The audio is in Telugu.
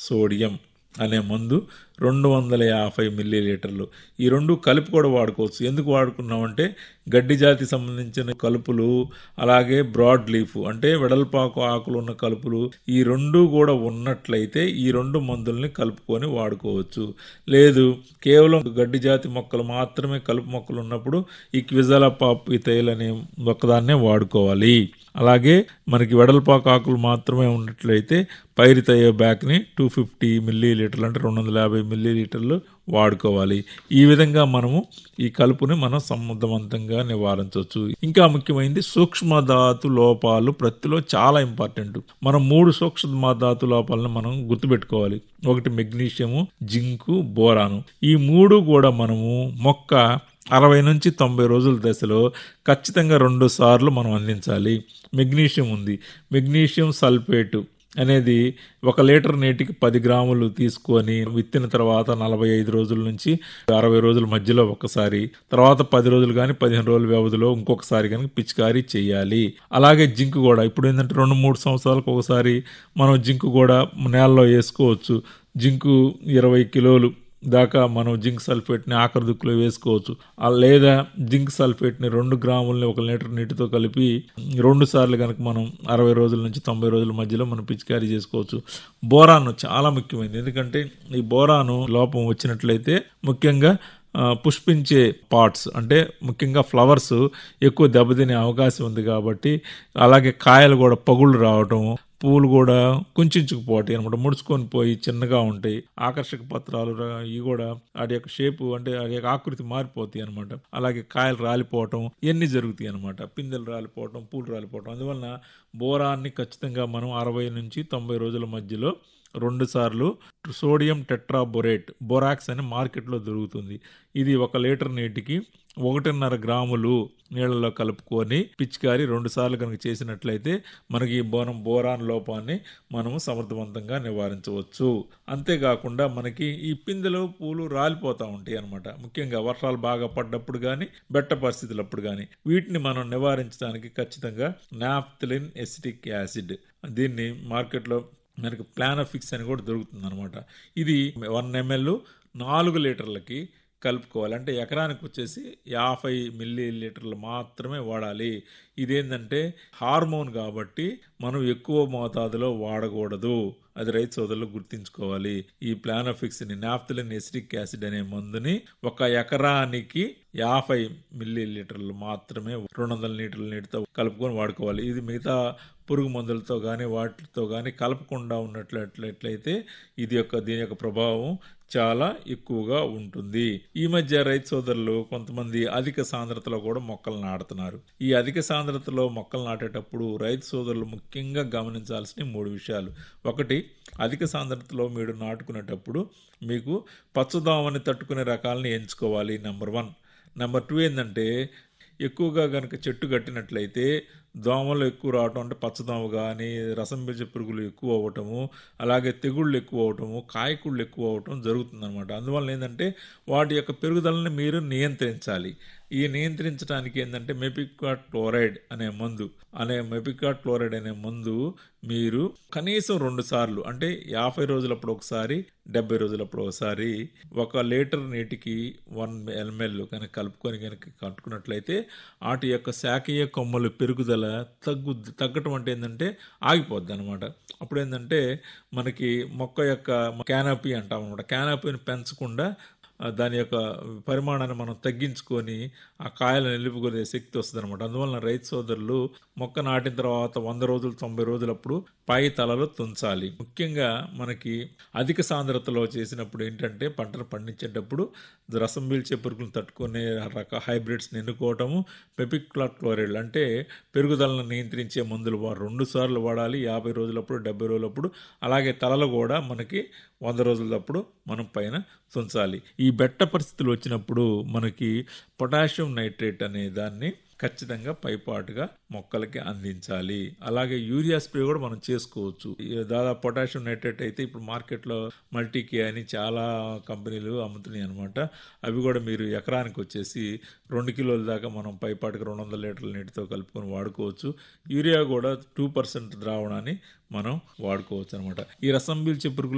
సోడియం అనే మందు రెండు వందల యాభై మిల్లీ లీటర్లు ఈ రెండు కలిపి కూడా వాడుకోవచ్చు ఎందుకు వాడుకున్నామంటే గడ్డి జాతి సంబంధించిన కలుపులు అలాగే బ్రాడ్ లీఫ్ అంటే వెడల్పాకు ఆకులు ఉన్న కలుపులు ఈ రెండు కూడా ఉన్నట్లయితే ఈ రెండు మందుల్ని కలుపుకొని వాడుకోవచ్చు లేదు కేవలం గడ్డి జాతి మొక్కలు మాత్రమే కలుపు మొక్కలు ఉన్నప్పుడు ఈ క్విజల పాప్ తైల్ అనే ఒక్కదాన్నే వాడుకోవాలి అలాగే మనకి వెడల్పాకు ఆకులు మాత్రమే ఉన్నట్లయితే పైరితయ్యే బ్యాక్ని టూ ఫిఫ్టీ మిల్లీ లీటర్లు అంటే రెండు వందల యాభై మిల్లీ లీటర్లు వాడుకోవాలి ఈ విధంగా మనము ఈ కలుపుని మనం సమర్థవంతంగా నివారించవచ్చు ఇంకా ముఖ్యమైనది సూక్ష్మధాతు లోపాలు ప్రతిలో చాలా ఇంపార్టెంట్ మనం మూడు సూక్ష్మధాతు లోపాలను మనం గుర్తుపెట్టుకోవాలి ఒకటి మెగ్నీషియము జింకు బోరాను ఈ మూడు కూడా మనము మొక్క అరవై నుంచి తొంభై రోజుల దశలో ఖచ్చితంగా రెండు సార్లు మనం అందించాలి మెగ్నీషియం ఉంది మెగ్నీషియం సల్ఫేటు అనేది ఒక లీటర్ నీటికి పది గ్రాములు తీసుకొని విత్తిన తర్వాత నలభై ఐదు రోజుల నుంచి అరవై రోజుల మధ్యలో ఒకసారి తర్వాత పది రోజులు కానీ పదిహేను రోజుల వ్యవధిలో ఇంకొకసారి కనుక పిచికారీ చేయాలి అలాగే జింక్ కూడా ఇప్పుడు ఏంటంటే రెండు మూడు సంవత్సరాలకు ఒకసారి మనం జింక్ కూడా నేలలో వేసుకోవచ్చు జింకు ఇరవై కిలోలు దాకా మనం జింక్ సల్ఫేట్ని ఆఖరి దుక్కులో వేసుకోవచ్చు ఆ లేదా జింక్ సల్ఫేట్ని రెండు గ్రాములని ఒక లీటర్ నీటితో కలిపి రెండు సార్లు కనుక మనం అరవై రోజుల నుంచి తొంభై రోజుల మధ్యలో మనం పిచికారీ చేసుకోవచ్చు బోరాను చాలా ముఖ్యమైనది ఎందుకంటే ఈ బోరాను లోపం వచ్చినట్లయితే ముఖ్యంగా ఆ, పుష్పించే పార్ట్స్ అంటే ముఖ్యంగా ఫ్లవర్స్ ఎక్కువ దెబ్బతినే అవకాశం ఉంది కాబట్టి అలాగే కాయలు కూడా పగుళ్ళు రావటం పూలు కూడా కుంచుకుపోతాయి అనమాట ముడుచుకొని పోయి చిన్నగా ఉంటాయి ఆకర్షక పత్రాలు రా- ఇవి కూడా వాటి యొక్క షేపు అంటే వాటి యొక్క ఆకృతి మారిపోతాయి అనమాట అలాగే కాయలు రాలిపోవటం ఇవన్నీ జరుగుతాయి అనమాట పిందెలు రాలిపోవటం పూలు రాలిపోవటం అందువలన బోరాన్ని ఖచ్చితంగా మనం అరవై నుంచి తొంభై రోజుల మధ్యలో రెండు సార్లు సోడియం టెట్రాబొరేట్ బొరాక్స్ అని మార్కెట్లో దొరుకుతుంది ఇది ఒక లీటర్ నీటికి ఒకటిన్నర గ్రాములు నీళ్ళలో కలుపుకొని పిచికారి రెండు సార్లు కనుక చేసినట్లయితే మనకి ఈ బోనం బోరాన్ లోపాన్ని మనము సమర్థవంతంగా నివారించవచ్చు అంతేకాకుండా మనకి ఈ పిందెలు పూలు రాలిపోతూ ఉంటాయి అన్నమాట ముఖ్యంగా వర్షాలు బాగా పడ్డప్పుడు కానీ బెట్ట పరిస్థితులప్పుడు కానీ వీటిని మనం నివారించడానికి ఖచ్చితంగా నాఫ్థలిన్ ఎసిటిక్ యాసిడ్ దీన్ని మార్కెట్లో మనకి ప్లానఫిక్స్ అని కూడా దొరుకుతుంది అనమాట ఇది వన్ ఎంఎల్ నాలుగు లీటర్లకి కలుపుకోవాలి అంటే ఎకరానికి వచ్చేసి యాభై మిల్లీ లీటర్లు మాత్రమే వాడాలి ఇదేంటంటే హార్మోన్ కాబట్టి మనం ఎక్కువ మోతాదులో వాడకూడదు అది రైతు సోదరులు గుర్తించుకోవాలి ఈ ప్లానోఫిక్స్ని నాఫ్థలిన్ ఎసిటిక్ యాసిడ్ అనే మందుని ఒక ఎకరానికి యాభై మిల్లీ లీటర్లు మాత్రమే రెండు వందల లీటర్ల నీటితో కలుపుకొని వాడుకోవాలి ఇది మిగతా పురుగు మందులతో కానీ వాటితో కానీ కలపకుండా ఉన్నట్లయితే ఇది యొక్క దీని యొక్క ప్రభావం చాలా ఎక్కువగా ఉంటుంది ఈ మధ్య రైతు సోదరులు కొంతమంది అధిక సాంద్రతలో కూడా మొక్కలు నాటుతున్నారు ఈ అధిక సాంద్రతలో మొక్కలు నాటేటప్పుడు రైతు సోదరులు ముఖ్యంగా గమనించాల్సిన మూడు విషయాలు ఒకటి అధిక సాంద్రతలో మీరు నాటుకునేటప్పుడు మీకు పచ్చదోమని తట్టుకునే రకాలని ఎంచుకోవాలి నెంబర్ వన్ నెంబర్ టూ ఏంటంటే ఎక్కువగా కనుక చెట్టు కట్టినట్లయితే దోమలు ఎక్కువ రావటం అంటే పచ్చదోమ కానీ రసం పీల్చే పురుగులు ఎక్కువ అవ్వటము అలాగే తెగుళ్ళు ఎక్కువ అవటము కాయకుళ్ళు ఎక్కువ అవటం జరుగుతుందన్నమాట అందువల్ల ఏంటంటే వాటి యొక్క పెరుగుదలని మీరు నియంత్రించాలి ఈ నియంత్రించడానికి ఏంటంటే మెపిక్వాట్ క్లోరైడ్ అనే మందు అనే మెపిక్వాట్ క్లోరైడ్ అనే మందు మీరు కనీసం రెండు సార్లు అంటే యాభై రోజులప్పుడు ఒకసారి డెబ్బై రోజులప్పుడు ఒకసారి ఒక లీటర్ నీటికి వన్ ఎంఎల్ కనుక కలుపుకొని కనుక కట్టుకున్నట్లయితే వాటి యొక్క శాఖీయ కొమ్మలు పెరుగుదల తగ్గు తగ్గటం అంటే ఏంటంటే ఆగిపోద్ది అనమాట అప్పుడు ఏంటంటే మనకి మొక్క యొక్క క్యానపీ అంటాం అనమాట క్యానపీని పెంచకుండా ఆ దాని యొక్క పరిమాణాన్ని మనం తగ్గించుకొని ఆ కాయలను నిలుపుకునే శక్తి వస్తుంది అనమాట అందువలన రైతు సోదరులు మొక్క నాటిన తర్వాత వంద రోజులు తొంభై రోజులప్పుడు పై తలలో తుంచాలి ముఖ్యంగా మనకి అధిక సాంద్రతలో చేసినప్పుడు ఏంటంటే పంటను పండించేటప్పుడు రసం పీల్చే పురుగులను తట్టుకునే రక హైబ్రిడ్స్ని ఎన్నుకోవటము పెపిక్లాట్ క్లోరైడ్ అంటే పెరుగుదలను నియంత్రించే మందులు వా- రెండు సార్లు వాడాలి యాభై రోజులప్పుడు డెబ్బై రోజులప్పుడు అలాగే తలలు కూడా మనకి వంద రోజులప్పుడు మనం పైన తుంచాలి ఈ బెట్ట పరిస్థితులు వచ్చినప్పుడు మనకి పొటాషియం నైట్రేట్ అనే దాన్ని ఖచ్చితంగా పైపాటుగా మొక్కలకి అందించాలి అలాగే యూరియా స్ప్రే కూడా మనం చేసుకోవచ్చు ఈ దాదాపు పొటాషియం నైట్రేట్ అయితే ఇప్పుడు మార్కెట్లో మల్టీకే అని చాలా కంపెనీలు అమ్ముతున్నాయి అనమాట అవి కూడా మీరు ఎకరానికి వచ్చేసి రెండు కిలోల దాకా మనం పైపాటుగా రెండు వందల లీటర్ల నీటితో కలుపుకొని వాడుకోవచ్చు యూరియా కూడా టూ పర్సెంట్ ద్రావణాన్ని మనం వాడుకోవచ్చు అనమాట ఈ రసం పీల్చే పురుగులు